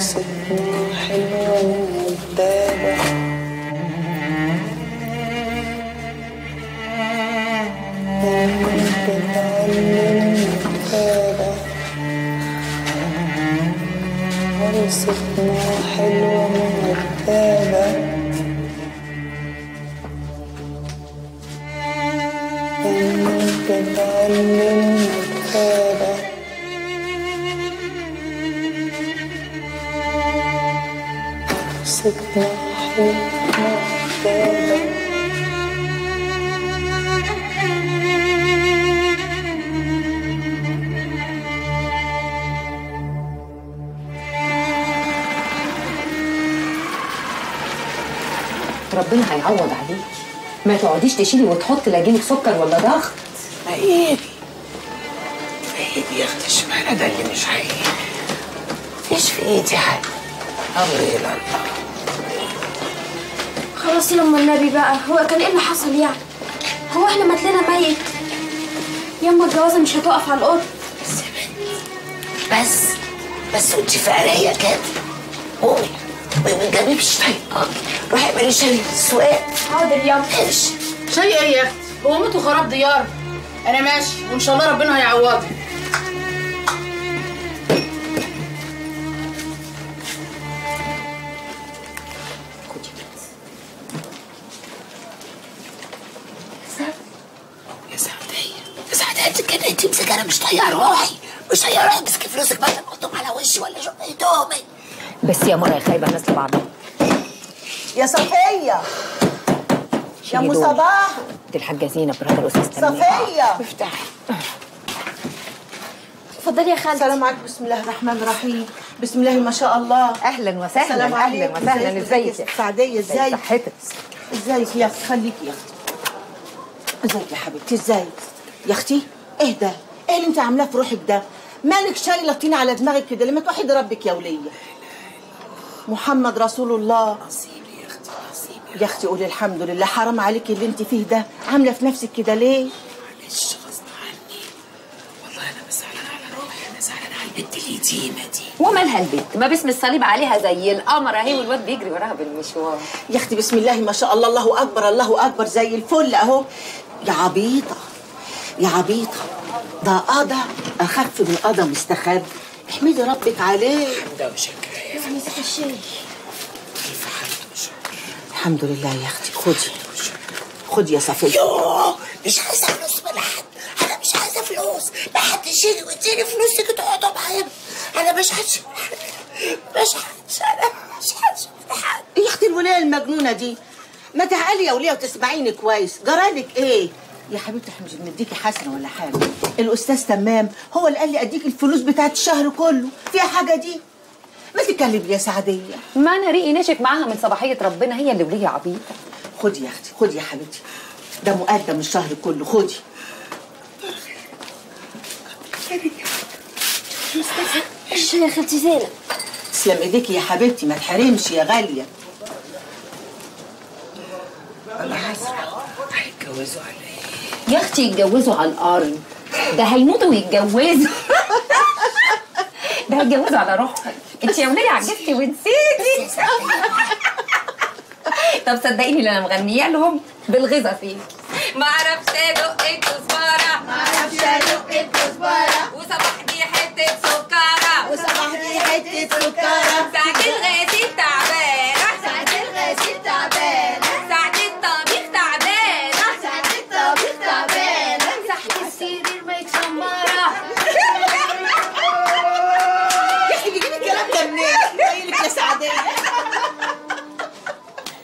عروستنا حلوة وندابة يعني بتعلم كتابة عروستنا حلوة وندابة يعني بتعلم كتابة عروستنا حلوة وندابة ربنا هيعوض عليكي ما تقعديش تشيلي وتحطي لا يجيلك سكر ولا ضغط هيجي هيجي يا اختي اشمعنى ده اللي مش هيجي مفيش في ايدي حاجه امري الى الله خلاص يا ام النبي بقى هو كان ايه اللي حصل يعني هو احنا ماتلنا ميت ياما الجوازه مش هتقف على القط بس يا بنت بس بس وانت فقريه كده قومي ما تجيبيش طيب روحي اعملي شاي سواق حاضر ياما ماشي شيء ايه يا اختي هو موت وخراب ديار انا ماشي وان شاء الله ربنا هيعوضني يا سعدية يا سعدية انت كده انت مسكه انا مش طايقه روحي مش طايقه روحي امسكي فلوسك بقى تحطهم على وشي ولا شوف هدومي بس يا مرة يا خايبة الناس لبعضها يا صفية يا شيلي ام دول. صباح دي الحاجة زينب برهان الأستاذ تمام صفية افتحي اتفضلي يا خالتي السلام عليكم بسم الله الرحمن الرحيم بسم الله ما شاء الله أهلا وسهلا السلام أهلا عليكم. وسهلا ازيك ازيك يا سعدية ازيك صحتك ازيك يا اختي خليكي يا اختي ازيك يا حبيبتي ازيك يا اختي اهدى ايه اللي انت عاملاه في روحك ده مالك شايله طين على دماغك كده لما توحدي ربك يا وليه محمد رسول الله نصيبي يا اختي نصيبي يا اختي قولي الحمد لله حرام عليكي اللي انت فيه ده عامله في نفسك كده ليه معلش غصب عني والله انا زعلانه على روحي انا زعلانه على البنت اليتيمه دي ومالها البنت ما باسم الصليب عليها زي القمر اهي والواد بيجري وراها بالمشوار يا اختي بسم الله ما شاء الله الله اكبر الله اكبر زي الفل اهو يا عبيطه يا عبيطه ده قضى اخف من قضى مستخب احمدي ربك عليه ده وشكرا يا يعني مسك الشاي الف حمد وشكر الحمد لله يا اختي خدي خدي يا صفيه يوه مش عايزه فلوس من حد انا مش عايزه فلوس ما حدش يجي ويديني فلوسك تقعدوا معايا انا مش هشوف مش هشوف انا مش هشوف حد يا اختي الولايه المجنونه دي ما تعالي يا وليه وتسمعيني كويس جرالك ايه يا حبيبتي احنا مش بنديكي حسنه ولا حاجه الاستاذ تمام هو اللي قال لي اديك الفلوس بتاعت الشهر كله فيها حاجه دي ما تتكلمي يا سعديه ما انا ريقي نشف معاها من صباحية ربنا هي اللي وليها عبيطة خدي يا اختي خدي يا حبيبتي ده مقدم الشهر كله خدي الشاي يا خالتي زينب تسلم ايديكي يا حبيبتي ما تحرمش يا غاليه انا هسرع هيتجوزوا على ايه يا اختي يتجوزوا على الارض ده هيموتوا ويتجوزوا ده هيتجوزوا على روحهم انت يا وليه عجزتي ونسيتي طب صدقيني اللي انا مغنيه لهم بالغيظه فيه ما اعرفش ادق الكزبره ما اعرفش ادق الكزبره وصباح دي حته سكر